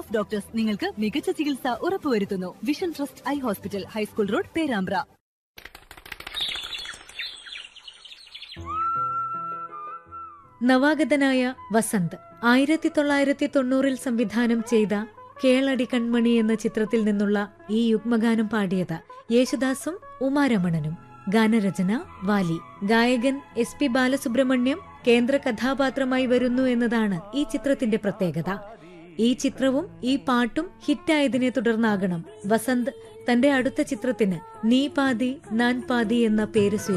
of doctors നിങ്ങൾക്ക് മികച്ച ചികിത്സ ഉറപ്പുവരുത്തുന്നു vision trust eye hospital high school road Perambra നവാഗതനായ വസന്ത് ആയിരത്തി തൊള്ളായിരത്തി തൊണ്ണൂറിൽ സംവിധാനം ചെയ്ത കേളടി കൺമണി എന്ന ചിത്രത്തിൽ നിന്നുള്ള ഈ യുഗ്മഗാനം പാടിയത് യേശുദാസും ഉമാരമണനും ഗാനരചന വാലി ഗായകൻ എസ് പി ബാലസുബ്രഹ്മണ്യം കേന്ദ്ര കഥാപാത്രമായി വരുന്നു എന്നതാണ് ഈ ചിത്രത്തിന്റെ പ്രത്യേകത ഈ ചിത്രവും ഈ പാട്ടും ഹിറ്റായതിനെ തുടർന്നാകണം വസന്ത് തന്റെ അടുത്ത ചിത്രത്തിന് നീ പാതി നാൻ പാതി എന്ന പേര് സ്വീകരിച്ചത്